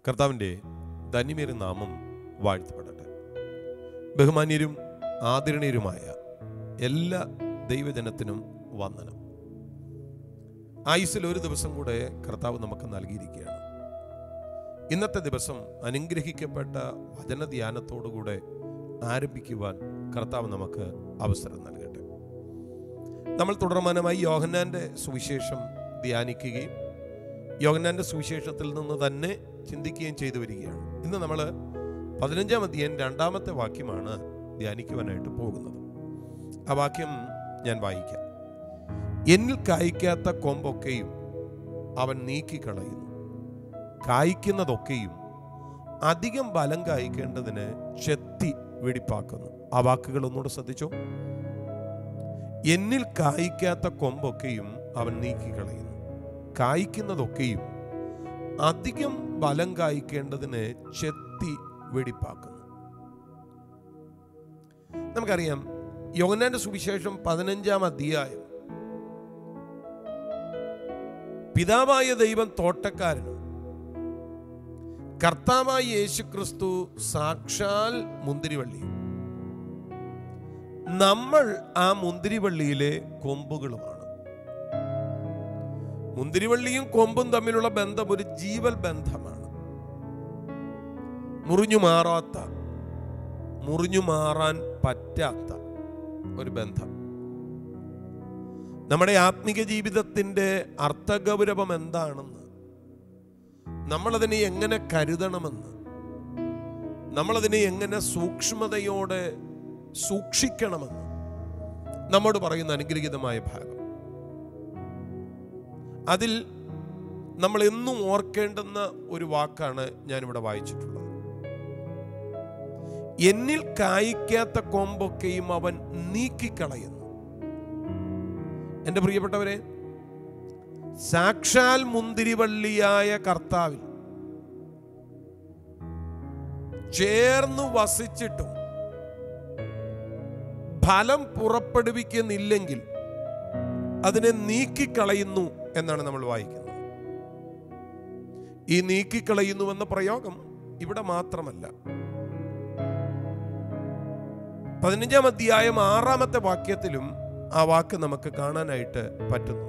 കർത്താവിൻ്റെ ധന്യമേറിയ നാമം വാഴ്ത്തപ്പെടട്ടെ ബഹുമാന്യരും ആദരണീയരുമായ എല്ലാ ദൈവജനത്തിനും വന്ദനം ആയുസ്സിൽ ഒരു ദിവസം കൂടെ കർത്താവ് നമുക്ക് നൽകിയിരിക്കുകയാണ് ഇന്നത്തെ ദിവസം അനുഗ്രഹിക്കപ്പെട്ട വചനധ്യാനത്തോടുകൂടെ ആരംഭിക്കുവാൻ കർത്താവ് നമുക്ക് അവസരം നൽകട്ടെ നമ്മൾ തുടർമാനമായി യോഹന്നാൻ്റെ സുവിശേഷം ധ്യാനിക്കുകയും യോഹന്നാൻ്റെ സുവിശേഷത്തിൽ നിന്ന് തന്നെ ചിന്തിക്കുകയും ചെയ്തു വരികയാണ് ഇന്ന് നമ്മൾ പതിനഞ്ചാം അധ്യായം രണ്ടാമത്തെ വാക്യമാണ് ധ്യാനിക്കുവാനായിട്ട് പോകുന്നത് ആ വാക്യം ഞാൻ വായിക്കാം എന്നിൽ കായ്ക്കാത്ത കൊമ്പൊക്കെയും അവൻ നീക്കിക്കളയുന്നു കായ്ക്കുന്നതൊക്കെയും അധികം ബലം കായ്ക്കേണ്ടതിന് ചെത്തി വെടിപ്പാക്കുന്നു ആ വാക്കുകൾ ഒന്നുകൂടെ ശ്രദ്ധിച്ചോ എന്നിൽ കായ്ക്കാത്ത കൊമ്പൊക്കെയും അവൻ നീക്കിക്കളയുന്നു കായ്ക്കുന്നതൊക്കെയും അധികം ബലം കായ്ക്കേണ്ടതിന് ചെത്തി വെടിപ്പാക്കുന്നു നമുക്കറിയാം യോഹന്നാന്റെ സുവിശേഷം പതിനഞ്ചാം അധ്യായം പിതാവായ ദൈവം തോട്ടക്കാരനും കർത്താവായ യേശു ക്രിസ്തു സാക്ഷാൽ മുന്തിരിവള്ളി നമ്മൾ ആ മുന്തിരിവള്ളിയിലെ കൊമ്പുകളുമാണ് മുന്തിരിവള്ളിയും കൊമ്പും തമ്മിലുള്ള ബന്ധം ഒരു ജീവൽ ബന്ധമാണ് മുറിഞ്ഞു മാറാത്ത മുറിഞ്ഞു മാറാൻ പറ്റാത്ത ഒരു ബന്ധം നമ്മുടെ ആത്മിക ജീവിതത്തിന്റെ അർത്ഥഗൗരവം എന്താണെന്ന് നമ്മളതിനെ എങ്ങനെ കരുതണമെന്ന് നമ്മളതിനെ എങ്ങനെ സൂക്ഷ്മതയോടെ സൂക്ഷിക്കണമെന്ന് നമ്മോട് പറയുന്ന അനുഗ്രഹീതമായ ഭാഗം അതിൽ നമ്മൾ എന്നും ഓർക്കേണ്ടുന്ന ഒരു വാക്കാണ് ഞാനിവിടെ വായിച്ചിട്ടുള്ളത് എന്നിൽ കായ്ക്കാത്ത കൊമ്പൊക്കെയും അവൻ നീക്കിക്കളയുന്നു എൻ്റെ പ്രിയപ്പെട്ടവരെ സാക്ഷാൽ മുന്തിരിവള്ളിയായ കർത്താവിൽ ചേർന്നു വസിച്ചിട്ടും ഫലം പുറപ്പെടുവിക്കുന്നില്ലെങ്കിൽ അതിനെ നീക്കിക്കളയുന്നു എന്നാണ് നമ്മൾ വായിക്കുന്നത് ഈ നീക്കിക്കളയുന്നു എന്ന പ്രയോഗം ഇവിടെ മാത്രമല്ല പതിനഞ്ചാം അധ്യായം ആറാമത്തെ വാക്യത്തിലും ആ വാക്ക് നമുക്ക് കാണാനായിട്ട് പറ്റുന്നുണ്ട്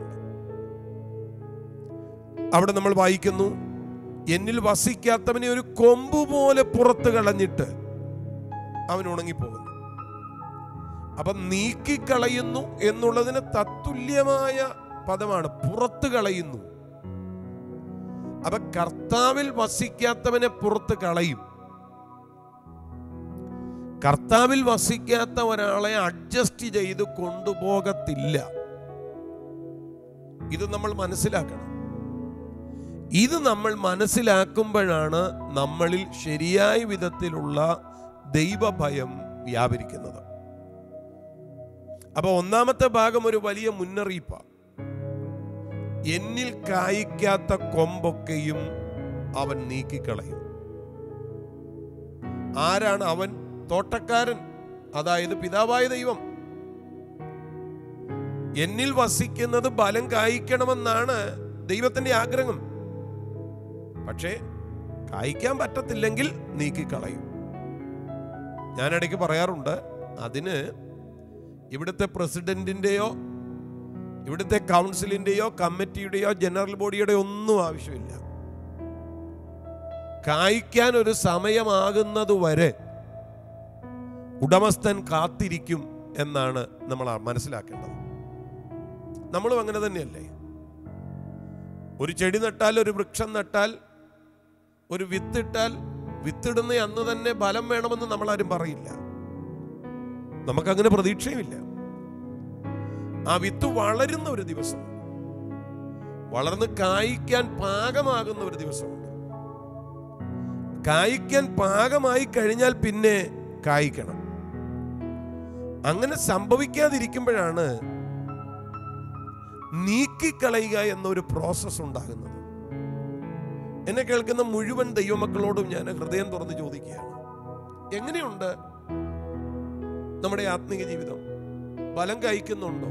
അവിടെ നമ്മൾ വായിക്കുന്നു എന്നിൽ വസിക്കാത്തവനെ ഒരു കൊമ്പ് പോലെ പുറത്ത് കളഞ്ഞിട്ട് അവൻ ഉണങ്ങിപ്പോകുന്നു അപ്പൊ നീക്കിക്കളയുന്നു എന്നുള്ളതിന് തത്തുല്യമായ പദമാണ് പുറത്ത് കളയുന്നു അപ്പൊ കർത്താവിൽ വസിക്കാത്തവനെ പുറത്ത് കളയും കർത്താവിൽ വസിക്കാത്ത ഒരാളെ അഡ്ജസ്റ്റ് ചെയ്ത് കൊണ്ടുപോകത്തില്ല ഇത് നമ്മൾ മനസ്സിലാക്കണം ഇത് നമ്മൾ മനസ്സിലാക്കുമ്പോഴാണ് നമ്മളിൽ ശരിയായ വിധത്തിലുള്ള ദൈവഭയം വ്യാപരിക്കുന്നത് അപ്പൊ ഒന്നാമത്തെ ഭാഗം ഒരു വലിയ മുന്നറിയിപ്പാണ് എന്നിൽ കായ്ക്കാത്ത കൊമ്പൊക്കെയും അവൻ നീക്കിക്കളയും ആരാണ് അവൻ തോട്ടക്കാരൻ അതായത് പിതാവായ ദൈവം എന്നിൽ വസിക്കുന്നത് ബലം കായ്ക്കണമെന്നാണ് ദൈവത്തിന്റെ ആഗ്രഹം പക്ഷേ കായ്ക്കാൻ പറ്റത്തില്ലെങ്കിൽ നീക്കിക്കളയും ഞാൻ ഇടയ്ക്ക് പറയാറുണ്ട് അതിന് ഇവിടുത്തെ പ്രസിഡന്റിന്റെയോ ഇവിടുത്തെ കൗൺസിലിന്റെയോ കമ്മിറ്റിയുടെയോ ജനറൽ ബോഡിയുടെ ഒന്നും ആവശ്യമില്ല കായ്ക്കാൻ ഒരു സമയമാകുന്നത് വരെ ഉടമസ്ഥൻ കാത്തിരിക്കും എന്നാണ് നമ്മൾ മനസ്സിലാക്കേണ്ടത് നമ്മളും അങ്ങനെ തന്നെയല്ലേ ഒരു ചെടി നട്ടാൽ ഒരു വൃക്ഷം നട്ടാൽ ഒരു വിത്തിട്ടാൽ വിത്തിടുന്ന അന്ന് തന്നെ ഫലം വേണമെന്ന് നമ്മൾ ആരും പറയില്ല നമുക്കങ്ങനെ പ്രതീക്ഷയുമില്ല ആ വിത്ത് വളരുന്ന ഒരു ദിവസം വളർന്ന് കായ്ക്കാൻ പാകമാകുന്ന ഒരു ദിവസമുണ്ട് കായ്ക്കാൻ പാകമായി കഴിഞ്ഞാൽ പിന്നെ കായ്ക്കണം അങ്ങനെ സംഭവിക്കാതിരിക്കുമ്പോഴാണ് നീക്കിക്കളയുക എന്നൊരു പ്രോസസ് ഉണ്ടാകുന്നത് എന്നെ കേൾക്കുന്ന മുഴുവൻ ദൈവമക്കളോടും ഞാൻ ഹൃദയം തുറന്ന് ചോദിക്കുകയാണ് എങ്ങനെയുണ്ട് നമ്മുടെ ആത്മീക ജീവിതം ഫലം കഴിക്കുന്നുണ്ടോ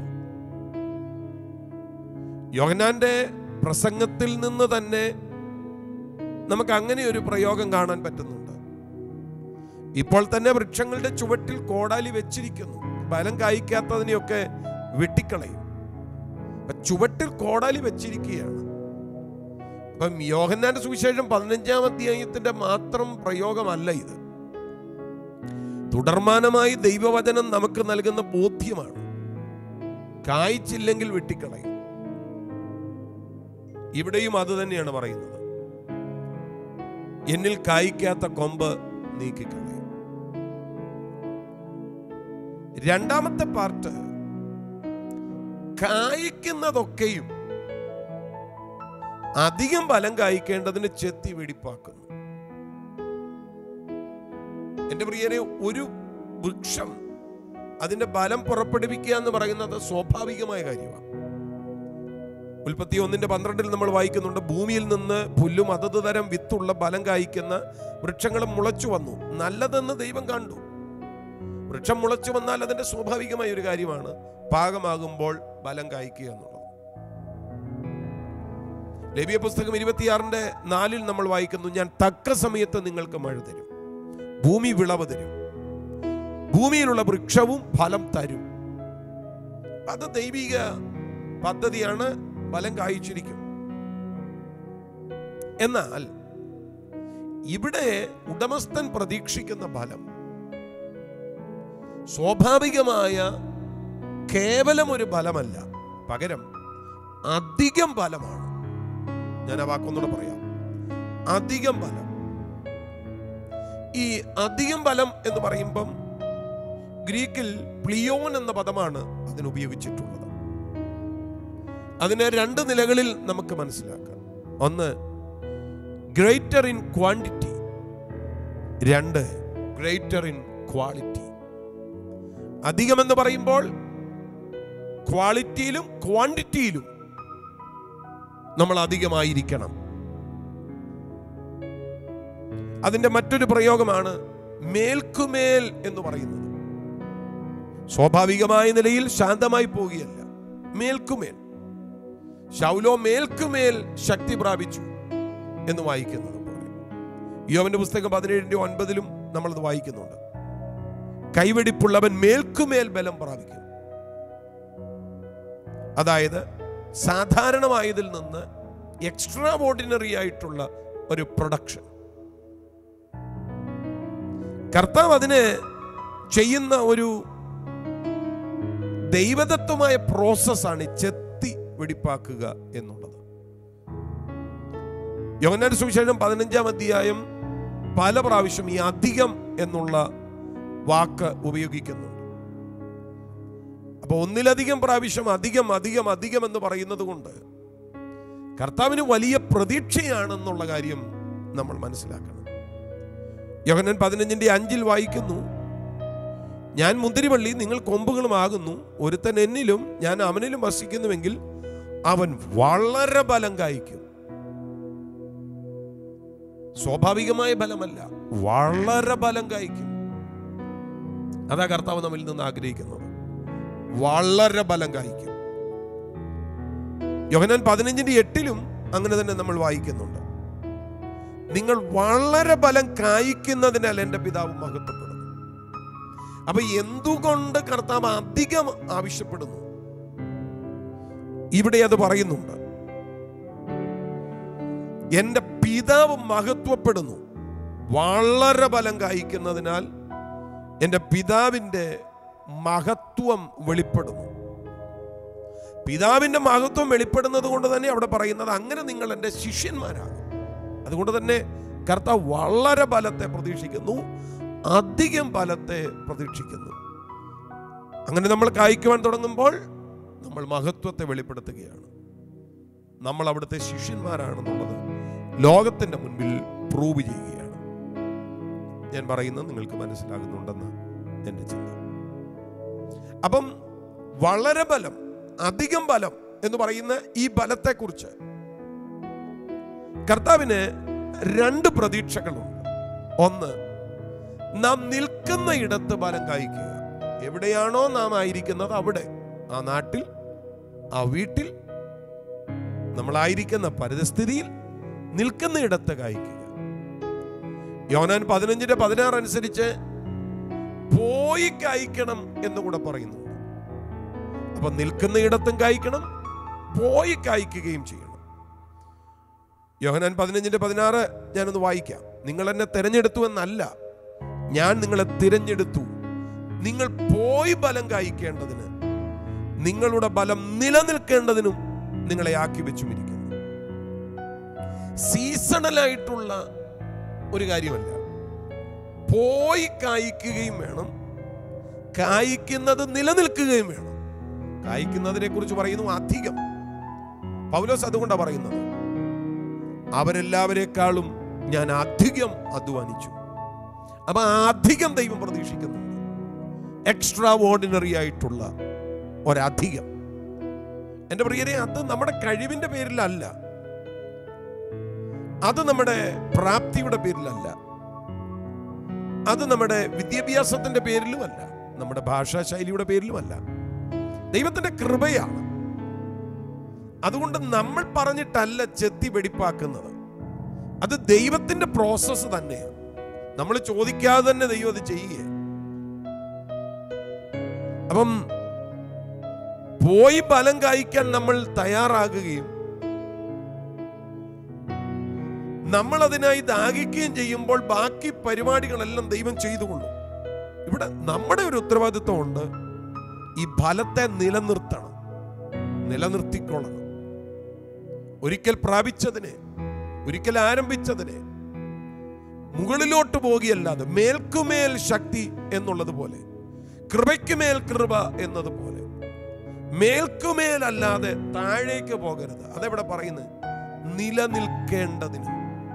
യോഹനാന്റെ പ്രസംഗത്തിൽ നിന്ന് തന്നെ നമുക്ക് അങ്ങനെ ഒരു പ്രയോഗം കാണാൻ പറ്റുന്നുണ്ട് ഇപ്പോൾ തന്നെ വൃക്ഷങ്ങളുടെ ചുവട്ടിൽ കോടാലി വെച്ചിരിക്കുന്നു ബലം കായ്ക്കാത്തതിനെയൊക്കെ വെട്ടിക്കളയും അപ്പൊ ചുവട്ടിൽ കോടാലി വെച്ചിരിക്കുകയാണ് അപ്പം യോഹന്നാന്റെ സുവിശേഷം പതിനഞ്ചാം അധ്യായത്തിന്റെ മാത്രം പ്രയോഗമല്ല ഇത് തുടർമാനമായി ദൈവവചനം നമുക്ക് നൽകുന്ന ബോധ്യമാണ് കായ്ച്ചില്ലെങ്കിൽ വെട്ടിക്കളയും ഇവിടെയും അത് തന്നെയാണ് പറയുന്നത് എന്നിൽ കായ്ക്കാത്ത കൊമ്പ് നീക്കിക്കളയും രണ്ടാമത്തെ പാർട്ട് കായ്ക്കുന്നതൊക്കെയും അധികം ഫലം കായ്ക്കേണ്ടതിന് ചെത്തി വെടിപ്പാക്കുന്നു എന്റെ പ്രിയരെ ഒരു വൃക്ഷം അതിന്റെ ബലം പുറപ്പെടുവിക്കുക എന്ന് പറയുന്നത് സ്വാഭാവികമായ കാര്യമാണ് ഉൽപ്പത്തി ഒന്നിന്റെ പന്ത്രണ്ടിൽ നമ്മൾ വായിക്കുന്നുണ്ട് ഭൂമിയിൽ നിന്ന് പുല്ലും അതത് തരം വിത്തുള്ള ബലം കായ്ക്കുന്ന വൃക്ഷങ്ങളും മുളച്ചു വന്നു നല്ലതെന്ന് ദൈവം കണ്ടു വൃക്ഷം മുളച്ചു വന്നാൽ അതിന്റെ സ്വാഭാവികമായ ഒരു കാര്യമാണ് പാകമാകുമ്പോൾ ബലം കായ്ക്കുക എന്നുള്ളത് ലബിയ പുസ്തകം ഇരുപത്തിയാറിന്റെ നാലിൽ നമ്മൾ വായിക്കുന്നു ഞാൻ തക്ക സമയത്ത് നിങ്ങൾക്ക് മഴ തരും ഭൂമി വിളവ് തരും ഭൂമിയിലുള്ള വൃക്ഷവും ഫലം തരും അത് ദൈവിക പദ്ധതിയാണ് ഫലം കായ്ച്ചിരിക്കും എന്നാൽ ഇവിടെ ഉടമസ്ഥൻ പ്രതീക്ഷിക്കുന്ന ഫലം സ്വാഭാവികമായ കേവലം ഒരു ഫലമല്ല പകരം അധികം ഫലമാണ് ഞാൻ ആ വാക്കൊന്നുകൂടെ പറയാം അധികം ഫലം ഈ അധികം ഫലം എന്ന് പറയുമ്പം ഗ്രീക്കിൽ പ്ലിയോൻ എന്ന പദമാണ് അതിന് ഉപയോഗിച്ചിട്ടുള്ളത് അതിനെ രണ്ട് നിലകളിൽ നമുക്ക് മനസ്സിലാക്കാം ഒന്ന് ഗ്രേറ്റർ ഇൻ ക്വാണ്ടിറ്റി രണ്ട് ഗ്രേറ്റർ ഇൻ ക്വാളിറ്റി അധികമെന്ന് പറയുമ്പോൾ ക്വാളിറ്റിയിലും ക്വാണ്ടിറ്റിയിലും നമ്മൾ അധികമായിരിക്കണം അതിന്റെ മറ്റൊരു പ്രയോഗമാണ് മേൽക്കുമേൽ എന്ന് പറയുന്നത് സ്വാഭാവികമായ നിലയിൽ ശാന്തമായി പോവുകയല്ല മേൽക്കുമേൽ ശൗലോ മേൽക്കുമേൽ ശക്തി പ്രാപിച്ചു എന്ന് വായിക്കുന്നത് പോലെ യോവന്റെ പുസ്തകം പതിനേഴിന്റെ ഒൻപതിലും നമ്മളത് വായിക്കുന്നുണ്ട് കൈവെടിപ്പുള്ളവൻ മേൽക്കുമേൽ ബലം പ്രാപിക്കും അതായത് സാധാരണമായതിൽ നിന്ന് എക്സ്ട്രാ ഓർഡിനറി ആയിട്ടുള്ള ഒരു പ്രൊഡക്ഷൻ കർത്താവ് അതിന് ചെയ്യുന്ന ഒരു ദൈവദത്വമായ പ്രോസസ്സാണ് ചെത്തി വെടിപ്പാക്കുക എന്നുള്ളത് യോഹന്നാന്റെ സുവിശേഷം പതിനഞ്ചാം അധ്യായം പല പ്രാവശ്യം ഈ അധികം എന്നുള്ള വാക്ക് ഉപയോഗിക്കുന്നുണ്ട് അപ്പൊ ഒന്നിലധികം പ്രാവശ്യം അധികം അധികം അധികം എന്ന് പറയുന്നത് കൊണ്ട് കർത്താവിന് വലിയ പ്രതീക്ഷയാണെന്നുള്ള കാര്യം നമ്മൾ മനസ്സിലാക്കണം യോഹനൻ പതിനഞ്ചിന്റെ അഞ്ചിൽ വായിക്കുന്നു ഞാൻ മുന്തിരിവള്ളി നിങ്ങൾ കൊമ്പുകളുമാകുന്നു ഒരുത്തൻ എന്നിലും ഞാൻ അവനിലും വസിക്കുന്നുവെങ്കിൽ അവൻ വളരെ ബലം കായ്ക്കും സ്വാഭാവികമായ ബലമല്ല വളരെ ബലം കായ്ക്കും അതാ കർത്താവ് നമ്മിൽ നിന്ന് ആഗ്രഹിക്കുന്നത് വളരെ ബലം കായ്ക്കും യോഹനാൻ പതിനഞ്ചിന്റെ എട്ടിലും അങ്ങനെ തന്നെ നമ്മൾ വായിക്കുന്നുണ്ട് നിങ്ങൾ വളരെ ബലം കായ്ക്കുന്നതിനാൽ എൻ്റെ പിതാവ് മഹത്വപ്പെടുന്നു അപ്പൊ എന്തുകൊണ്ട് കർത്താവ് അധികം ആവശ്യപ്പെടുന്നു ഇവിടെ അത് പറയുന്നുണ്ട് എൻ്റെ പിതാവ് മഹത്വപ്പെടുന്നു വളരെ ബലം കായ്ക്കുന്നതിനാൽ എൻ്റെ പിതാവിൻ്റെ മഹത്വം വെളിപ്പെടുന്നു പിതാവിൻ്റെ മഹത്വം വെളിപ്പെടുന്നത് കൊണ്ട് തന്നെ അവിടെ പറയുന്നത് അങ്ങനെ നിങ്ങൾ എൻ്റെ ശിഷ്യന്മാരാകും അതുകൊണ്ട് തന്നെ കർത്താവ് വളരെ ബലത്തെ പ്രതീക്ഷിക്കുന്നു അധികം ബലത്തെ പ്രതീക്ഷിക്കുന്നു അങ്ങനെ നമ്മൾ കായ്ക്കുവാൻ തുടങ്ങുമ്പോൾ നമ്മൾ മഹത്വത്തെ വെളിപ്പെടുത്തുകയാണ് നമ്മൾ അവിടുത്തെ ശിഷ്യന്മാരാണെന്നുള്ളത് ലോകത്തിന്റെ മുൻപിൽ പ്രൂവ് ചെയ്യുകയാണ് ഞാൻ പറയുന്നത് നിങ്ങൾക്ക് മനസ്സിലാകുന്നുണ്ടെന്ന് എൻ്റെ ചിന്ത അപ്പം വളരെ ബലം അധികം ബലം എന്ന് പറയുന്ന ഈ ബലത്തെക്കുറിച്ച് കർത്താവിന് രണ്ട് പ്രതീക്ഷകളുണ്ട് ഒന്ന് നാം നിൽക്കുന്ന ഇടത്ത് ബലം കായ്ക്കുക എവിടെയാണോ നാം ആയിരിക്കുന്നത് അവിടെ ആ നാട്ടിൽ ആ വീട്ടിൽ നമ്മളായിരിക്കുന്ന പരിതസ്ഥിതിയിൽ നിൽക്കുന്ന ഇടത്ത് കായ്ക്കുക യോനാൻ പതിനഞ്ചിന്റെ പതിനാറ് അനുസരിച്ച് പോയി കായ്ക്കണം എന്ന് കൂടെ പറയുന്നു അപ്പൊ നിൽക്കുന്ന ഇടത്തും കായ്ക്കണം പോയി കായ്ക്കുകയും ചെയ്യണം യോഹനാൻ പതിനഞ്ചിന്റെ പതിനാറ് ഞാനൊന്ന് വായിക്കാം നിങ്ങൾ എന്നെ തിരഞ്ഞെടുത്തു എന്നല്ല ഞാൻ നിങ്ങളെ തിരഞ്ഞെടുത്തു നിങ്ങൾ പോയി ബലം കായ്ക്കേണ്ടതിന് നിങ്ങളുടെ ബലം നിലനിൽക്കേണ്ടതിനും നിങ്ങളെ ആക്കി വെച്ചുമിരിക്കുന്നു സീസണലായിട്ടുള്ള ഒരു കാര്യമല്ല പോയി കായ്ക്കുകയും വേണം കായ്ക്കുന്നത് നിലനിൽക്കുകയും വേണം കായ്ക്കുന്നതിനെ കുറിച്ച് പറയുന്നു അധികം പൗലോസ് അതുകൊണ്ടാണ് പറയുന്നത് അവരെല്ലാവരെക്കാളും ഞാൻ അധികം അധ്വാനിച്ചു അപ്പൊ ആ അധികം ദൈവം പ്രതീക്ഷിക്കുന്നുണ്ട് എക്സ്ട്രാ ഓർഡിനറി ആയിട്ടുള്ള ഒരധികം എൻ്റെ പ്രിയരെ അത് നമ്മുടെ കഴിവിന്റെ പേരിലല്ല അത് നമ്മുടെ പ്രാപ്തിയുടെ പേരിലല്ല അത് നമ്മുടെ വിദ്യാഭ്യാസത്തിന്റെ പേരിലുമല്ല നമ്മുടെ ഭാഷാ ശൈലിയുടെ പേരിലുമല്ല ദൈവത്തിന്റെ കൃപയാണ് അതുകൊണ്ട് നമ്മൾ പറഞ്ഞിട്ടല്ല ചെത്തി വെടിപ്പാക്കുന്നത് അത് ദൈവത്തിന്റെ പ്രോസസ്സ് തന്നെയാണ് നമ്മൾ ചോദിക്കാതെ തന്നെ ദൈവം അത് ചെയ്യുക അപ്പം പോയി ഫലം കായ്ക്കാൻ നമ്മൾ തയ്യാറാകുകയും നമ്മൾ അതിനായി ദാഹിക്കുകയും ചെയ്യുമ്പോൾ ബാക്കി പരിപാടികളെല്ലാം ദൈവം ചെയ്തുകൊള്ളും ഇവിടെ നമ്മുടെ ഒരു ഉത്തരവാദിത്വം ഉണ്ട് ഈ ഫലത്തെ നിലനിർത്തണം നിലനിർത്തിക്കൊള്ളണം ഒരിക്കൽ പ്രാപിച്ചതിനെ ഒരിക്കൽ ആരംഭിച്ചതിനെ മുകളിലോട്ട് പോകുകയല്ലാതെ മേൽക്കുമേൽ ശക്തി എന്നുള്ളത് പോലെ കൃപയ്ക്കുമേൽ കൃപ എന്നതുപോലെ മേൽക്കുമേലല്ലാതെ താഴേക്ക് പോകരുത് അതെവിടെ പറയുന്നത് നിലനിൽക്കേണ്ടതിന്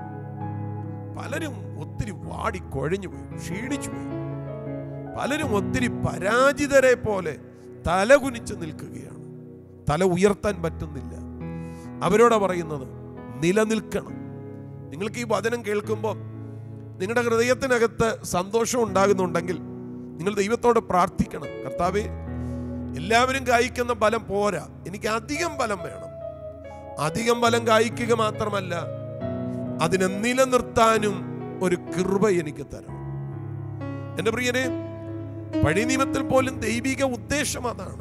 പലരും ഒത്തിരി വാടി കുഴഞ്ഞു പോയി ക്ഷീണിച്ചു പോയി പലരും ഒത്തിരി പരാജിതരെ പോലെ തല കുനിച്ച് നിൽക്കുകയാണ് തല ഉയർത്താൻ പറ്റുന്നില്ല അവരോടാ പറയുന്നത് നിലനിൽക്കണം നിങ്ങൾക്ക് ഈ വചനം കേൾക്കുമ്പോൾ നിങ്ങളുടെ ഹൃദയത്തിനകത്ത് സന്തോഷം ഉണ്ടാകുന്നുണ്ടെങ്കിൽ നിങ്ങൾ ദൈവത്തോട് പ്രാർത്ഥിക്കണം കർത്താവേ എല്ലാവരും കായ്ക്കുന്ന ബലം പോരാ എനിക്ക് അധികം ബലം വേണം അധികം ബലം കായ്ക്കുക മാത്രമല്ല അതിനെ നിലനിർത്താനും ഒരു കൃപ എനിക്ക് തരണം എൻ്റെ പ്രിയനെ പഴയ നിയമത്തിൽ പോലും ദൈവിക ഉദ്ദേശം അതാണ്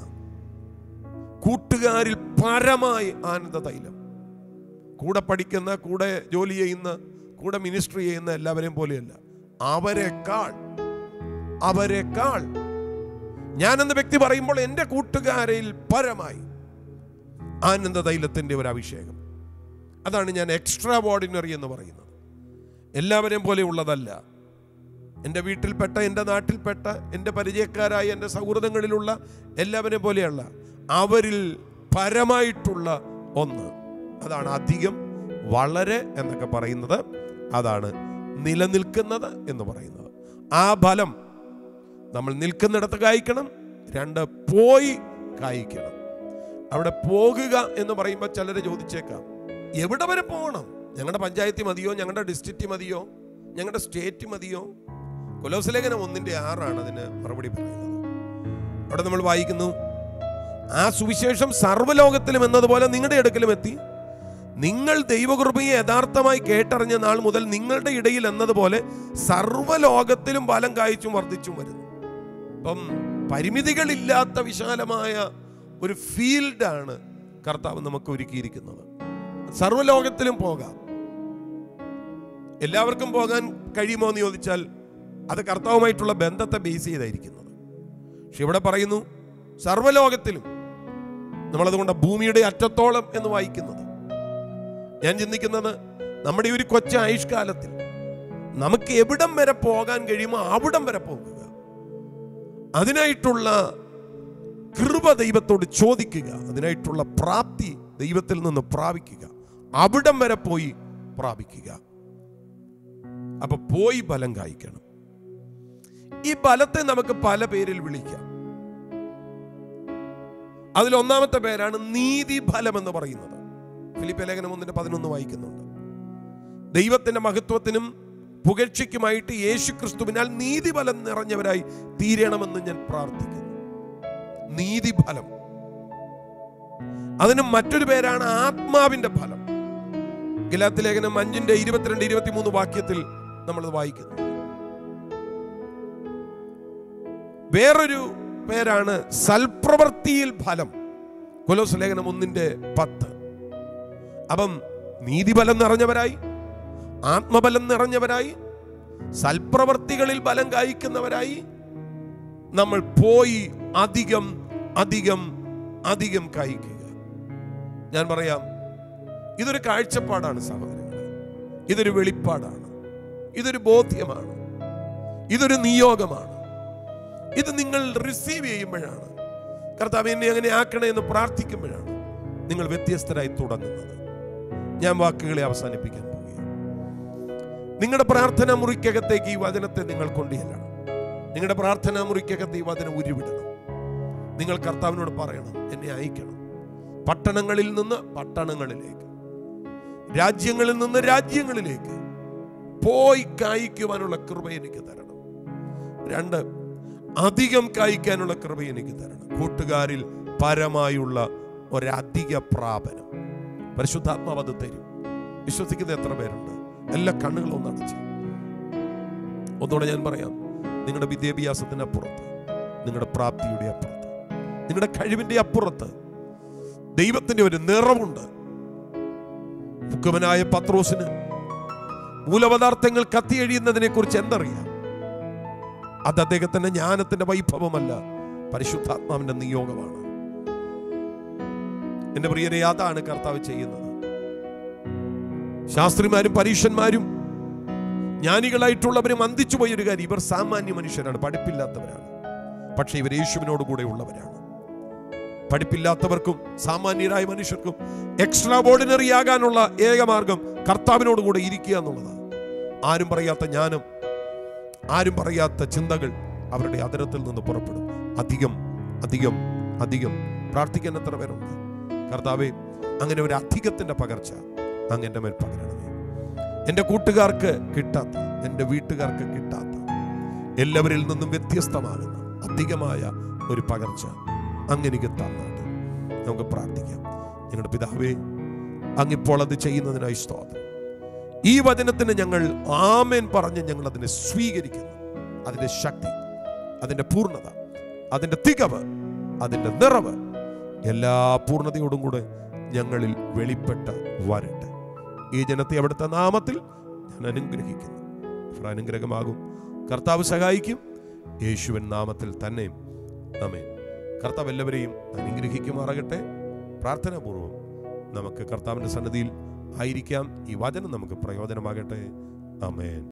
കൂട്ടുകാരിൽ പരമായി ആനന്ദ തൈലം കൂടെ പഠിക്കുന്ന കൂടെ ജോലി ചെയ്യുന്ന കൂടെ മിനിസ്ട്രി ചെയ്യുന്ന എല്ലാവരെയും പോലെയല്ല അവരെക്കാൾ അവരെക്കാൾ ഞാൻ എന്ന വ്യക്തി പറയുമ്പോൾ എൻ്റെ കൂട്ടുകാരിൽ പരമായി ആനന്ദ തൈലത്തിൻ്റെ ഒരു അഭിഷേകം അതാണ് ഞാൻ എക്സ്ട്രാ ഓർഡിനറി എന്ന് പറയുന്നത് എല്ലാവരെയും പോലെ ഉള്ളതല്ല എൻ്റെ വീട്ടിൽപ്പെട്ട എൻ്റെ നാട്ടിൽപ്പെട്ട എൻ്റെ പരിചയക്കാരായ എൻ്റെ സൗഹൃദങ്ങളിലുള്ള എല്ലാവരെയും പോലെയല്ല അവരിൽ പരമായിട്ടുള്ള ഒന്ന് അതാണ് അധികം വളരെ എന്നൊക്കെ പറയുന്നത് അതാണ് നിലനിൽക്കുന്നത് എന്ന് പറയുന്നത് ആ ഫലം നമ്മൾ നിൽക്കുന്നിടത്ത് കായ്ക്കണം രണ്ട് പോയി കായ്ക്കണം അവിടെ പോകുക എന്ന് പറയുമ്പോൾ ചിലർ ചോദിച്ചേക്കാം എവിടെ വരെ പോകണം ഞങ്ങളുടെ പഞ്ചായത്തിൽ മതിയോ ഞങ്ങളുടെ ഡിസ്ട്രിക്റ്റ് മതിയോ ഞങ്ങളുടെ സ്റ്റേറ്റ് മതിയോ കുലോസലേഖനം ഒന്നിന്റെ ആറാണ് അതിന് മറുപടി പറയുന്നത് അവിടെ നമ്മൾ വായിക്കുന്നു ആ സുവിശേഷം സർവ്വലോകത്തിലും എന്നതുപോലെ നിങ്ങളുടെ അടുക്കലും എത്തി നിങ്ങൾ ദൈവകൃപയെ യഥാർത്ഥമായി കേട്ടറിഞ്ഞ നാൾ മുതൽ നിങ്ങളുടെ ഇടയിൽ എന്നതുപോലെ സർവ്വലോകത്തിലും ഫലം കായ്ച്ചും വർദ്ധിച്ചും വരുന്നു അപ്പം പരിമിതികളില്ലാത്ത വിശാലമായ ഒരു ഫീൽഡാണ് കർത്താവ് നമുക്ക് ഒരുക്കിയിരിക്കുന്നത് സർവ്വലോകത്തിലും പോകാം എല്ലാവർക്കും പോകാൻ കഴിയുമോ എന്ന് ചോദിച്ചാൽ അത് കർത്താവുമായിട്ടുള്ള ബന്ധത്തെ ബേസ് ചെയ്തായിരിക്കുന്നത് പക്ഷെ ഇവിടെ പറയുന്നു സർവ്വലോകത്തിലും നമ്മളതുകൊണ്ട് ഭൂമിയുടെ അറ്റത്തോളം എന്ന് വായിക്കുന്നത് ഞാൻ ചിന്തിക്കുന്നത് നമ്മുടെ ഈ ഒരു കൊച്ച ആയുഷ്കാലത്തിൽ നമുക്ക് എവിടം വരെ പോകാൻ കഴിയുമോ അവിടം വരെ പോകുക അതിനായിട്ടുള്ള കൃപ ദൈവത്തോട് ചോദിക്കുക അതിനായിട്ടുള്ള പ്രാപ്തി ദൈവത്തിൽ നിന്ന് പ്രാപിക്കുക അവിടം വരെ പോയി പ്രാപിക്കുക അപ്പൊ പോയി ബലം കായ്ക്കണം ഈ ബലത്തെ നമുക്ക് പല പേരിൽ വിളിക്കാം അതിൽ ഒന്നാമത്തെ പേരാണ് നീതി ഫലം എന്ന് പറയുന്നത് ഫിലിപ്പ് ലേഖനം ഒന്നിന്റെ പതിനൊന്ന് വായിക്കുന്നുണ്ട് ദൈവത്തിന്റെ മഹത്വത്തിനും പുകഴ്ചയ്ക്കുമായിട്ട് യേശു ക്രിസ്തുവിനാൽ നീതിഫലം നിറഞ്ഞവരായി തീരണമെന്ന് ഞാൻ പ്രാർത്ഥിക്കുന്നു നീതിഫലം അതിന് മറ്റൊരു പേരാണ് ആത്മാവിന്റെ ഫലം ഗലാത്തി ലേഖനം അഞ്ചിന്റെ ഇരുപത്തിരണ്ട് ഇരുപത്തിമൂന്ന് വാക്യത്തിൽ നമ്മളത് വായിക്കുന്നത് വേറൊരു പേരാണ് സൽപ്രവൃത്തിയിൽ ഫലം കൊലോസ് ലേഖനം ഒന്നിന്റെ പത്ത് അപ്പം നീതിബലം നിറഞ്ഞവരായി ആത്മബലം നിറഞ്ഞവരായി സൽപ്രവർത്തികളിൽ ബലം കായ്ക്കുന്നവരായി നമ്മൾ പോയി അധികം അധികം അധികം കായ്ക്കുക ഞാൻ പറയാം ഇതൊരു കാഴ്ചപ്പാടാണ് സഹോദരങ്ങളെ ഇതൊരു വെളിപ്പാടാണ് ഇതൊരു ബോധ്യമാണ് ഇതൊരു നിയോഗമാണ് ഇത് നിങ്ങൾ റിസീവ് ചെയ്യുമ്പോഴാണ് കർത്താവ് എന്നെ അങ്ങനെ ആക്കണേ എന്ന് പ്രാർത്ഥിക്കുമ്പോഴാണ് നിങ്ങൾ വ്യത്യസ്തരായി തുടങ്ങുന്നത് ഞാൻ വാക്കുകളെ അവസാനിപ്പിക്കാൻ പോവുകയാണ് നിങ്ങളുടെ പ്രാർത്ഥനാ മുറിക്കകത്തേക്ക് ഈ വചനത്തെ നിങ്ങൾ കൊണ്ടുചെല്ലണം നിങ്ങളുടെ പ്രാർത്ഥനാ മുറിക്കകത്ത് ഈ വചനം ഉരുവിടണം നിങ്ങൾ കർത്താവിനോട് പറയണം എന്നെ അയക്കണം പട്ടണങ്ങളിൽ നിന്ന് പട്ടണങ്ങളിലേക്ക് രാജ്യങ്ങളിൽ നിന്ന് രാജ്യങ്ങളിലേക്ക് പോയി കായ്ക്കുവാനുള്ള കൃപ എനിക്ക് തരണം രണ്ട് അധികം കായ്ക്കാനുള്ള കൃപ എനിക്ക് തരണം കൂട്ടുകാരിൽ പരമായുള്ള ഒരധിക പ്രാപനം പരിശുദ്ധാത്മാവ് അത് തരും വിശ്വസിക്കുന്ന എത്ര പേരുണ്ട് എല്ലാ കണ്ണുകളും ഒന്ന് അടച്ച് ഒന്നുകൂടെ ഞാൻ പറയാം നിങ്ങളുടെ വിദ്യാഭ്യാസത്തിന് അപ്പുറത്ത് നിങ്ങളുടെ പ്രാപ്തിയുടെ അപ്പുറത്ത് നിങ്ങളുടെ കഴിവിന്റെ അപ്പുറത്ത് ദൈവത്തിന്റെ ഒരു നിറവുണ്ട് മുഖവനായ പത്രോസിന് മൂലപദാർത്ഥങ്ങൾ കത്തിയെഴിയുന്നതിനെ കുറിച്ച് എന്തറിയാം അത് അദ്ദേഹത്തിന്റെ ജ്ഞാനത്തിന്റെ വൈഭവമല്ല പരിശുദ്ധാത്മാവിന്റെ നിയോഗമാണ് എന്റെ പ്രിയരെ അതാണ് കർത്താവ് ചെയ്യുന്നത് ശാസ്ത്രിമാരും പരീക്ഷന്മാരും ജ്ഞാനികളായിട്ടുള്ളവരും അന്തിച്ചു പോയൊരു കാര്യം ഇവർ സാമാന്യ മനുഷ്യരാണ് പഠിപ്പില്ലാത്തവരാണ് പക്ഷെ ഇവർ യേശുവിനോട് കൂടെ ഉള്ളവരാണ് പഠിപ്പില്ലാത്തവർക്കും സാമാന്യരായ മനുഷ്യർക്കും എക്സ്ട്രാ ഓർഡിനറി ആകാനുള്ള ഏക മാർഗം കർത്താവിനോട് കൂടെ ഇരിക്കുക എന്നുള്ളതാണ് ആരും പറയാത്ത ജ്ഞാനം ആരും പറയാത്ത ചിന്തകൾ അവരുടെ അതരത്തിൽ നിന്ന് പുറപ്പെടും അധികം അധികം അധികം പ്രാർത്ഥിക്കാൻ എത്ര പേരുണ്ട് കർത്താവെ അങ്ങനെ ഒരു അധികത്തിന്റെ പകർച്ച അങ്ങ് എൻ്റെ മേൽ പകരണമേ എൻ്റെ കൂട്ടുകാർക്ക് കിട്ടാത്ത എൻ്റെ വീട്ടുകാർക്ക് കിട്ടാത്ത എല്ലാവരിൽ നിന്നും വ്യത്യസ്തമാകുന്ന അധികമായ ഒരു പകർച്ച അങ്ങനെക്ക് തന്നാട്ട് നമുക്ക് പ്രാർത്ഥിക്കാം ഞങ്ങളുടെ പിതാവേ അങ്ങിപ്പോൾ അത് ചെയ്യുന്നതിനായി സ്തോത്രം ഈ വചനത്തിന് ഞങ്ങൾ ആമേൻ പറഞ്ഞ് ഞങ്ങൾ അതിനെ സ്വീകരിക്കുന്നു അതിന്റെ ശക്തി അതിന്റെ പൂർണ്ണത അതിന്റെ തികവ് അതിന്റെ നിറവ് എല്ലാ പൂർണ്ണതയോടും കൂടെ ഞങ്ങളിൽ വെളിപ്പെട്ട് വരട്ടെ ഈ ജനത്തെ അവിടുത്തെ നാമത്തിൽ ഞാൻ അനുഗ്രഹിക്കുന്നു ഇവർ അനുഗ്രഹമാകും കർത്താവ് സഹായിക്കും യേശുവൻ നാമത്തിൽ തന്നെ അമേ കർത്താവ് എല്ലാവരെയും അനുഗ്രഹിക്കുമാറാകട്ടെ പ്രാർത്ഥനാപൂർവം നമുക്ക് കർത്താവിൻ്റെ സന്നദ്ധിയിൽ ആയിരിക്കാം ഈ വചനം നമുക്ക് പ്രയോജനമാകട്ടെ അമേൻ